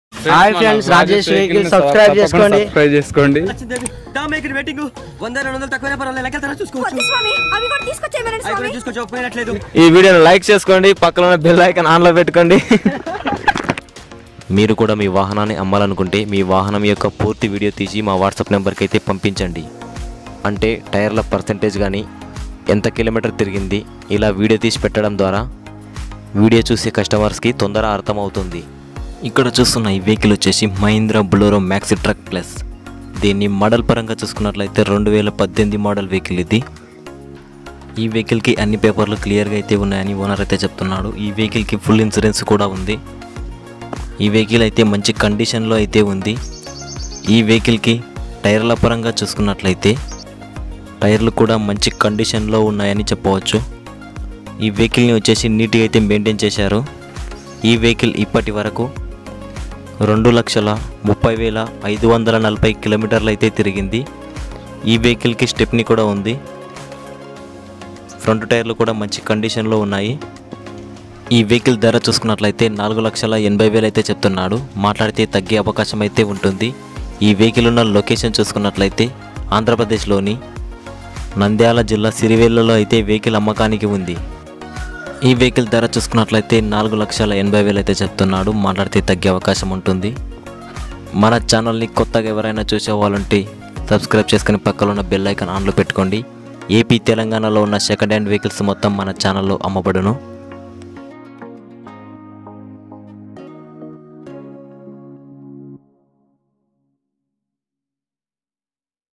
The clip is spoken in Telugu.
hi friends Rajesh vehicle subscribe చేసుకోండి సబ్స్క్రైబ్ చేసుకోండి ఇక్కడ వెయిటింగ్ వంద రెండు వందలు తక్కువ పర్వాలేదు లెక్కలు చూసుకోవచ్చు వద్దు స్వామి అవి కూడా తీసుకొచ్చేయమనండి అవి కూడా స్వామి చూసుకోవచ్చు పోయినట్లేదు ఈ వీడియోని లైక్ చేసుకోండి పక్కన ఉన్న బెల్ ఐకాన్ ఆన్ లో పెట్టుకోండి మీరు కూడా మీ వాహనాన్ని అమ్మాలనుకుంటే మీ వాహనం యొక్క పూర్తి వీడియో తీసి మా వాట్సాప్ నెంబర్కి అయితే పంపించండి అంటే టైర్ల పర్సంటేజ్ కానీ ఎంత కిలోమీటర్ తిరిగింది ఇలా వీడియో తీసి పెట్టడం ద్వారా వీడియో చూసే కస్టమర్స్కి తొందర అర్థమవుతుంది ఇక్కడ చూస్తున్న ఈ వెహికల్ వచ్చేసి Mahindra Bolero Maxi truck plus దీన్ని మోడల్ పరంగా చూసుకున్నట్లయితే రెండు వేల పద్దెనిమిది మోడల్ వెహికల్ ఇది ఈ వెహికల్కి అన్ని పేపర్లు క్లియర్గా అయితే ఉన్నాయని ఓనర్ అయితే చెప్తున్నాడు ఈ వెహికల్కి ఫుల్ ఇన్సూరెన్స్ కూడా ఉంది ఈ వెహికల్ అయితే మంచి కండిషన్లో అయితే ఉంది ఈ వెహికల్కి టైర్ల పరంగా చూసుకున్నట్లయితే టైర్లు కూడా మంచి కండిషన్లో ఉన్నాయని చెప్పవచ్చు ఈ వెహికల్ని వచ్చేసి నీట్గా అయితే మెయింటైన్ చేశారు ఈ వెహికల్ ఇప్పటి వరకు రెండు లక్షల ముప్పై వేల ఐదు వందల నలభై కిలోమీటర్లు అయితే తిరిగింది ఈ వెహికల్కి స్టెప్ని కూడా ఉంది ఫ్రంట్ టైర్లు కూడా మంచి కండిషన్లో ఉన్నాయి ఈ వెహికల్ ధర చూసుకున్నట్లయితే నాలుగు లక్షల ఎనభై వేలు అయితే చెప్తున్నాడు మాట్లాడితే తగ్గే అవకాశం అయితే ఉంటుంది ఈ వెహికల్ ఉన్న లొకేషన్ చూసుకున్నట్లయితే ఆంధ్రప్రదేశ్లోని నంద్యాల జిల్లా సిరివేళ్లలో అయితే వెహికల్ అమ్మకానికి ఉంది ఈ వెహికల్ ధర చూసుకున్నట్లయితే నాలుగు లక్షల ఎనభై వేలు అయితే చెప్తున్నాడు మాట్లాడితే తగ్గే అవకాశం ఉంటుంది మన ఛానల్ని కొత్తగా ఎవరైనా చూసే వాళ్ళుంటే సబ్స్క్రైబ్ చేసుకుని పక్కన ఉన్న బెల్ ఐకాన్ ఆన్లో పెట్టుకోండి ఏపీ తెలంగాణలో ఉన్న సెకండ్ హ్యాండ్ వెహికల్స్ మొత్తం మన ఛానల్లో అమ్మబడును